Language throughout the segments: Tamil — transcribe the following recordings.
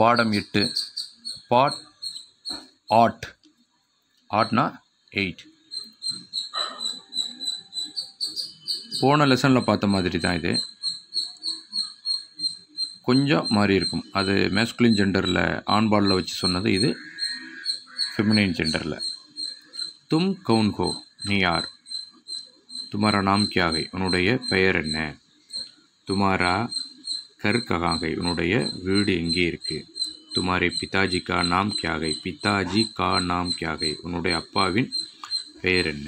பாடம் எட்டு பாட் ஆட் ஆட்னா எயிட் போன லெசனில் பார்த்த மாதிரி தான் இது கொஞ்சம் மாறி இருக்கும் அது மேஸ்குலின் ஜெண்டரில் ஆண்பாலில் வச்சு சொன்னது இது ஃபெமினைன் ஜெண்டரில் தும் கவுன் ஹோ நீ யார் துமாரா நாம் கியாகை உன்னுடைய பெயர் என்ன துமாரா கர் ககாகை உன்னுடைய வீடு எங்கே இருக்குது துமாரே பிதாஜி கா நாம் கியாகை பிதாஜி கா நாம் கியாகை உன்னுடைய அப்பாவின் பெயர் என்ன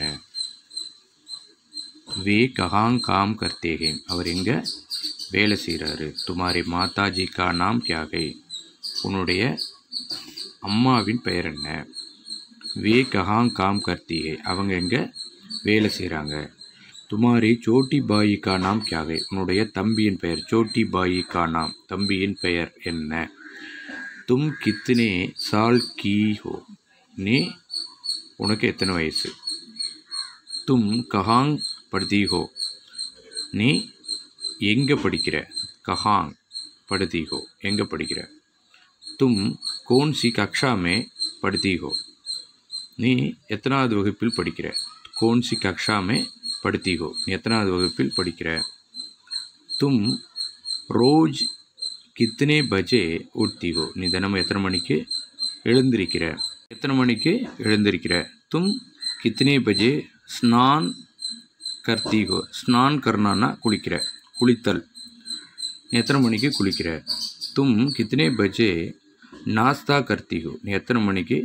வே கஹாங் காம் கர்த்தேகே அவர் எங்கே வேலை செய்கிறாரு துமாரே மாதாஜி கா நாம் கியாகை உன்னுடைய அம்மாவின் பெயர் என்ன வே கஹாங் காம் கர்த்திகை அவங்க எங்கே வேலை செய்கிறாங்க துமாரி சோட்டி பாயி கா நாம் கியாகை உன்னுடைய தம்பியின் பெயர் சோட்டி பாயி கா நாம் தம்பியின் பெயர் என்ன தும் கித்தனே சால் கீ ஹோ நீ உனக்கு எத்தனை வயசு தும் கஹாங் படுத்தி ஹோ நீ எங்கே படிக்கிற கஹாங் படுத்தி ஹோ எங்கே படிக்கிற தும் கோன் சி கக்ஷா மே படுத்தி ஹோ நீ எத்தனாவது வகுப்பில் படிக்கிற கோன் சி கக்ஷா மே படுத்தி ஹோ நீ எத்தனாவது வகுப்பில் படிக்கிற தும் ரோஜ் கித்தனை பஜே உட்தி ஹோ நீ தினமும் எத்தனை மணிக்கு எழுந்திருக்கிற எத்தனை மணிக்கு எழுந்திருக்கிற தும் கித்தனை பஜே ஸ்நான் கர்த்தி ஹோ ஸ்நான் கர்னானா குளிக்கிற குளித்தல் நீ எத்தனை மணிக்கு குளிக்கிற தும் கித்தனை பஜே நாஸ்தா கர்த்தி ஹோ நீ எத்தனை மணிக்கு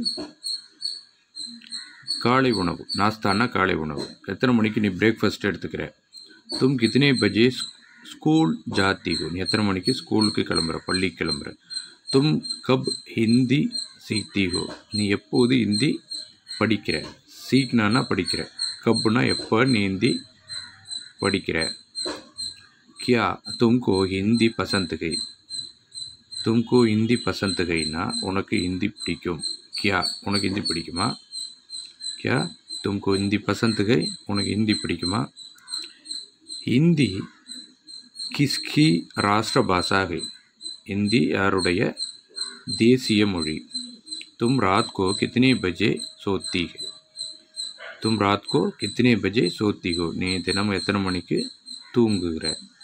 காலை உணவு நாஸ்தானா காலை உணவு எத்தனை மணிக்கு நீ பிரேக்ஃபாஸ்ட் எடுத்துக்கிற தும் கித்தனை பஜே ஸ்கூல் ஜாத்தி ஹோ நீ எத்தனை மணிக்கு ஸ்கூலுக்கு கிளம்புற பள்ளிக்கு கிளம்புற தும் கப் ஹிந்தி சீக்தி ஹோ நீ எப்போது ஹிந்தி படிக்கிற சீக்னானா படிக்கிற கப்புனா எப்போ நீ ஹிந்தி படிக்கிற கியா தும்கோ ஹிந்தி பசந்த் கை தும்கோ ஹிந்தி பசந்த் கைனா உனக்கு ஹிந்தி பிடிக்கும் கியா உனக்கு ஹிந்தி பிடிக்குமா क्या तुमको हिंदी पसंद गई உனக்கு ஹிந்தி பிடிக்குமா ஹிந்தி கிஸ்கி ராஷ்டிர பாஷா है ஹிந்தி யாருடைய தேசிய மொழி तुम रात को कितने बजे सोती है तुम रात को कितने बजे सोती हो நீ தினமும் எத்தனை மணிக்கு தூங்குகிற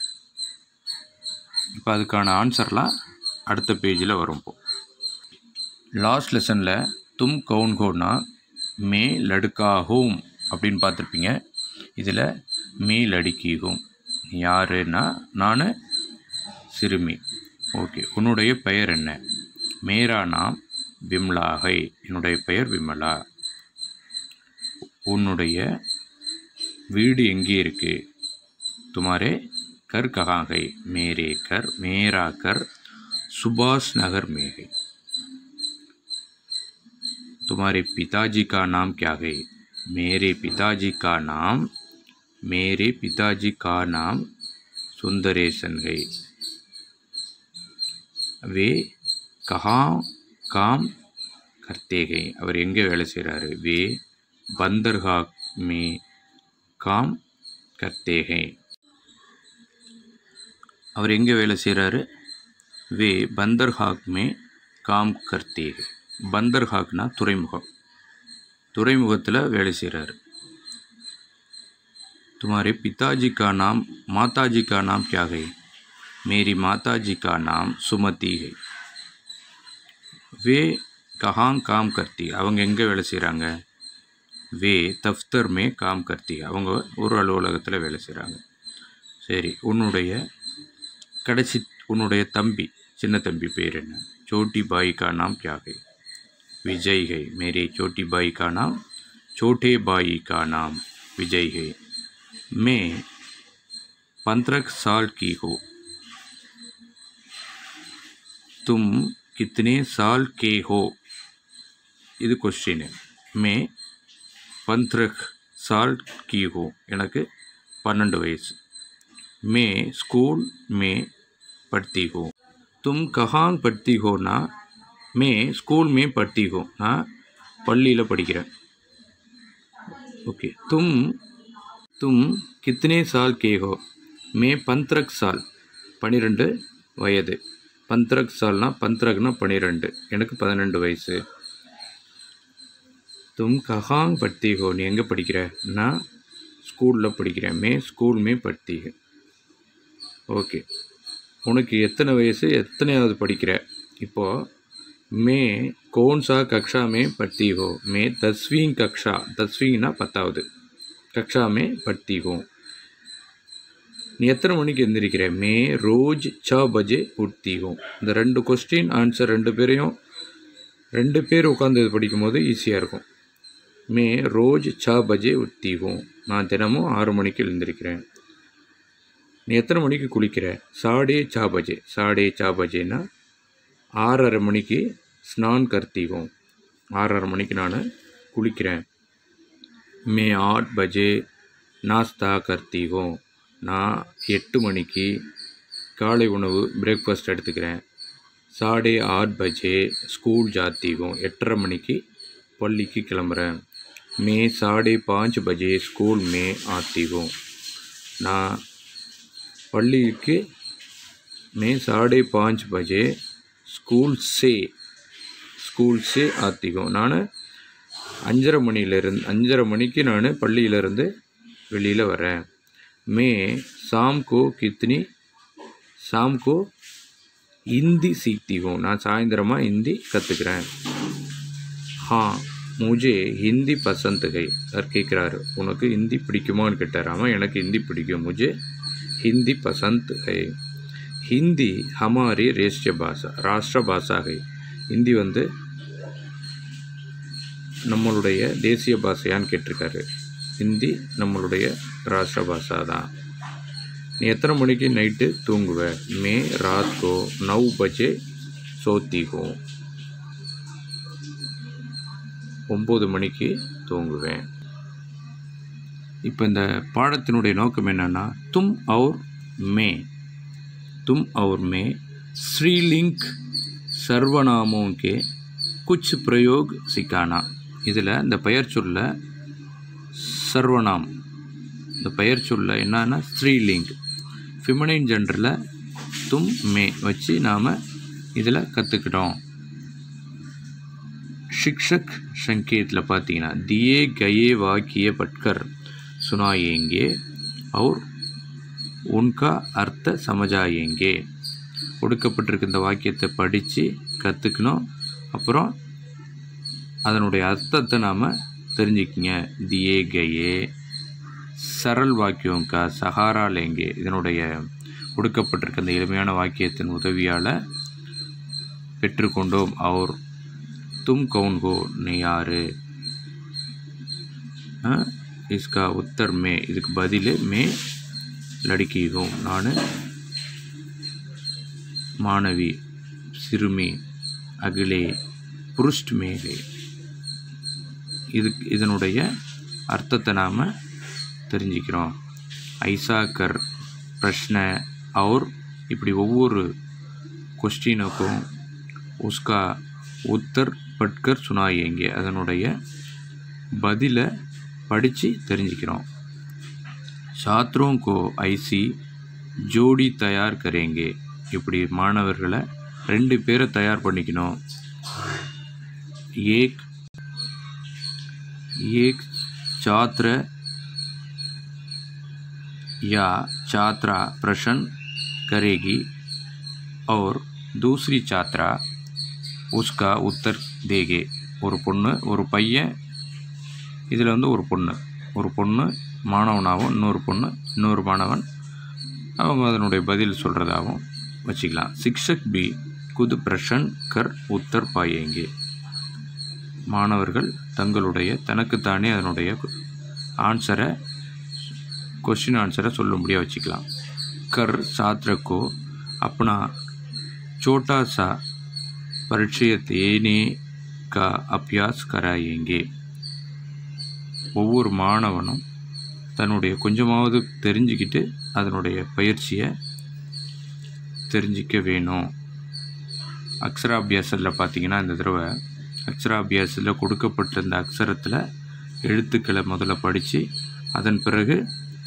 இப்போ அதுக்கான ஆன்சர்லாம் அடுத்த பேஜில் வரும் இப்போ லாஸ்ட் லெசனில் தும் கவுன் கோனா மே லடுக்கா ஹோம் அப்படின்னு பார்த்துருப்பீங்க இதில் மே லடுக்கி ஹோம் யாருன்னா நான் சிறுமி ஓகே உன்னுடைய பெயர் என்ன மேரா நாம் விம்லாகை என்னுடைய பெயர் விமலா உன்னுடைய வீடு எங்கே இருக்கு துமாரே கர் ககாகை மேரே கர் மேரா கர் சுபாஷ் நகர் மேகை तुम्हारे पिताजी का नाम क्या है मेरे पिताजी का नाम मेरे पिताजी का नाम सुंदरेशन है वे कहाँ काम करते हैं அவர் எங்கே வேலை செய்கிறாரு வே பந்தர்காக் மே காம் கர்த்தே ஹே அவர் எங்கே வேலை செய்கிறாரு வே பந்தர்ஹாக் மே காம் கர்த்தே ஹே பந்தர்ஹாக்னா துறைமுகம் துறைமுகத்தில் வேலை செய்கிறாரு तुम्हारे पिताजी का नाम माताजी का नाम क्या है मेरी माताजी का नाम सुमति है वे कहाँ काम करती அவங்க எங்கே வேலை செய்கிறாங்க வே தஃப்தர் மே காம் கர்த்தி அவங்க ஒரு அலுவலகத்தில் வேலை செய்கிறாங்க சரி உன்னுடைய கடைசி உன்னுடைய தம்பி சின்ன தம்பி பேர் என்ன छोटी बाई का नाम क्या है विजय है मेरे छोटी बाई का नाम छोटे बाई का नाम विजय है मैं पंद्रह साल की हूँ तुम कितने साल के हो இது கொஸ்டின் மே பந்த்ரக் சால் கி ஹோ எனக்கு பன்னெண்டு வயசு மே ஸ்கூல் மே படுத்தி ஹோ तुम कहाँ पढ़ती हो ना मैं स्कूल में पढ़ती हूँ நான் பள்ளியில் படிக்கிறேன் ओके तुम तुम कितने साल के हो मैं पंद्रह साल பன்னிரெண்டு வயது பந்த்ரக் சால்னா பந்த்ரக்னா பன்னிரெண்டு எனக்கு பதினெண்டு வயசு தும் கஹாங் படுத்தி ஹோ நீ எங்கே படிக்கிற நான் ஸ்கூலில் படிக்கிறேன் மே ஸ்கூல் மே படுத்தி ஹை. ஓகே உனக்கு எத்தனை வயசு எத்தனையாவது படிக்கிற இப்போது மே கோன்சா கக்ஷா மே படுத்தி ஹோ மே தஸ்வீங் கக்ஷா தஸ்வீங்னா பத்தாவது கக்ஷா மே படுத்தி ஹோ நீ எத்தனை மணிக்கு எந்திரிக்கிற மே ரோஜ் ச பஜே உட்தி ஹோ இந்த ரெண்டு கொஸ்டின் ஆன்சர் ரெண்டு பேரையும் ரெண்டு பேர் உட்காந்து இது படிக்கும்போது ஈஸியாக இருக்கும் மே ரோஜ் ச பஜே உட்தி ஹூ நான் தினமும் ஆறு மணிக்கு எழுந்திருக்கிறேன் நீ எத்தனை மணிக்கு குளிக்கிற சாடே சா பஜே சாடே சா பஜேனா ஆறரை மணிக்கு ஸ்நான் கர்த்தி ஹூ ஆறரை மணிக்கு நான் குளிக்கிறேன் மே ஆட் பஜே நாஸ்தா கர்த்தி ஹூ நான் எட்டு மணிக்கு காலை உணவு பிரேக்ஃபாஸ்ட் எடுத்துக்கிறேன் சாடே ஆட் பஜே ஸ்கூல் ஜாத்தி ஹூ எட்டரை மணிக்கு பள்ளிக்கு கிளம்புறேன் மே சாடே பாஞ்ச் பஜே ஸ்கூல் மே ஆத்தி ஹூ நான் பள்ளிக்கு மே சாடே பாஞ்ச் பஜே ஸ்கூல் சே ஸ்கூல் சே ஆத்தி ஹூ நான் அஞ்சரை மணியிலேருந்து அஞ்சரை மணிக்கு நான் பள்ளியிலேருந்து வெளியில் வரேன் மே சாம் கோ கித்னி சாம் கோ ஹிந்தி சீக்தி ஹூ நான் சாயந்தரமாக ஹிந்தி கற்றுக்கிறேன் ஹா முஜே ஹிந்தி பசந்த் கை அவர் கேட்குறாரு உனக்கு ஹிந்தி பிடிக்குமான்னு கேட்டார் ஆமாம் எனக்கு ஹிந்தி பிடிக்கும் முஜே ஹிந்தி பசந்த் கை ஹிந்தி ஹமாரி ரேஷ்டிய பாஷா ராஷ்டிர பாஷா கை ஹிந்தி வந்து நம்மளுடைய தேசிய பாஷையான்னு கேட்டிருக்காரு ஹிந்தி நம்மளுடைய ராஷ்டிர பாஷா தான் நீ எத்தனை மணிக்கு நைட்டு தூங்குவ மே ராத் கோ நவ் பஜே சோத்தி ஹோ ஒம்பது மணிக்கு தூங்குவேன் இப்போ இந்த பாடத்தினுடைய நோக்கம் என்னென்னா தும் और மே தும் और மே ஸ்ரீலிங்க் சர்வநாமோं के कुछ प्रयोग सिखाना இதில் இந்த பெயர் சொல்ல சர்வநாம் இந்த பெயர் சொல்ல என்னன்னா ஸ்ரீலிங் ஃபிமனைன் ஜெண்டரில் தும் மே வச்சு நாம் இதில் கற்றுக்கிட்டோம் शिक्षक संकेतத்தில் பார்த்தீங்கன்னா दिए गए वाक्य पढ़कर सुनाएंगे और उनका अर्थ समझाएंगे கொடுக்கப்பட்டிருக்க இந்த வாக்கியத்தை படித்து கற்றுக்கணும் அப்புறம் அதனுடைய அர்த்தத்தை நாம் தெரிஞ்சுக்கிங்க தியே கயே சரல் வாக்கியம் கா சஹாரா லேங்கே இதனுடைய கொடுக்கப்பட்டிருக்க இந்த எளிமையான வாக்கியத்தின் உதவியால் பெற்றுக்கொண்டோம் அவர் தும் கவுன் ஹோ நீ யாரு இஸ்கா உத்தர் மே இதுக்கு பதில் மே லடுக்கி ஹோ நான் மாணவி சிறுமி அகிலே புருஷ்ட் மேலே இது இதனுடைய அர்த்தத்தை நாம் தெரிஞ்சுக்கிறோம் ஐசாக்கர் பிரஷ்ன அவர் இப்படி ஒவ்வொரு கொஸ்டினுக்கும் உஸ்கா உத்தர் பட்கர் சுனாயேங்க அதனுடைய பதிலை படித்து தெரிஞ்சுக்கிறோம் छात्रों को ऐसी ஜோடி தயார் கரேங்கே இப்படி மாணவர்களை ரெண்டு பேரை தயார் பண்ணிக்கணும் ஏக் ஏக் छात्र या छात्रा प्रश्न करेगी और दूसरी छात्रा உஸ்கா உத்தர் தேகே ஒரு பொண்ணு ஒரு பையன் இதில் வந்து ஒரு பொண்ணு ஒரு பொண்ணு மாணவனாகவும் இன்னொரு பொண்ணு இன்னொரு மாணவன் அவங்க அதனுடைய பதில் சொல்கிறதாகவும் வச்சுக்கலாம் சிக்ஷக் பி குது பிரஷன் கர் உத்தர் பாயேங்கே மாணவர்கள் தங்களுடைய தனக்குத்தானே அதனுடைய ஆன்சரை கொஷின் ஆன்சரை சொல்லும்படியாக வச்சுக்கலாம் கர் சாத்ரக்கோ अपना छोटा सा परिचय देने का अभ्यास कराएंगे ஒவ்வொரு மாணவனும் தன்னுடைய கொஞ்சமாவது தெரிஞ்சுக்கிட்டு அதனுடைய பயிற்சியை தெரிஞ்சிக்க வேணும் அக்ஷராபியாசத்தில் பார்த்தீங்கன்னா இந்த தடவை அக்ஷராபியாசத்தில் கொடுக்கப்பட்டிருந்த அக்ஷரத்தில் எழுத்துக்களை முதல்ல படித்து அதன் பிறகு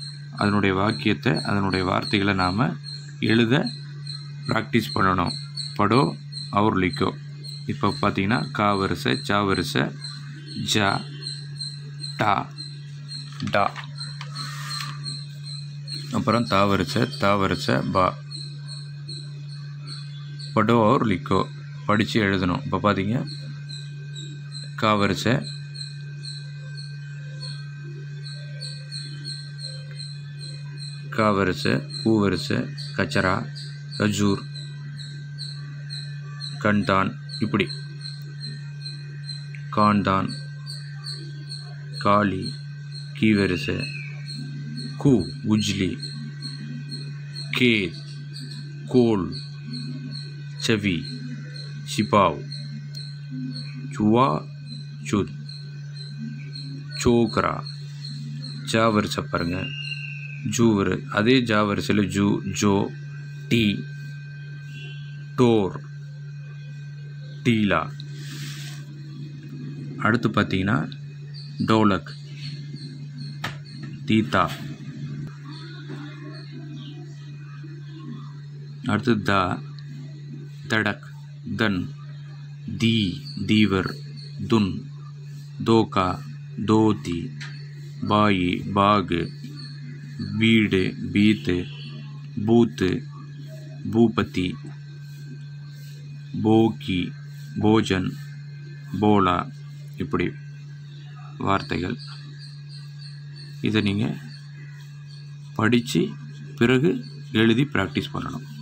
அதனுடைய வாக்கியத்தை அதனுடைய வார்த்தைகளை நாம் எழுத ப்ராக்டிஸ் பண்ணணும் படோ அவர் லிக்கோ இப்போ பார்த்தீங்கன்னா கா வரிசை சா வரிசை ஜா டா டா அப்புறம் தா வரிசை தா வரிசை பா படோ அவர் லிக்கோ படித்து எழுதணும் இப்போ பார்த்தீங்க கா வரிசை கா வரிசை கூ வரிசை கச்சரா கஜூர் கண்டான் இப்படி காண்டான் காளி கீ வரிசை கு உஜ்லி கேத் கோல் செவி சிபாவ் சுவா சுத் சோக்ரா ஜா வரிசை பாருங்கள் ஜூ வரு அதே ஜா வரிசையில் ஜூ ஜோ டி டோர் டீலா அடுத்து பார்த்தீங்கன்னா டோலக் தீதா அடுத்து த தடக் தன் தி தீவர் துன் தோகா தோதி பாயி பாகு வீடு பீத்து பூத்து பூபதி போகி போஜன் போலா இப்படி வார்த்தைகள் இதை நீங்கள் படித்து பிறகு எழுதி ப்ராக்டிஸ் பண்ணணும்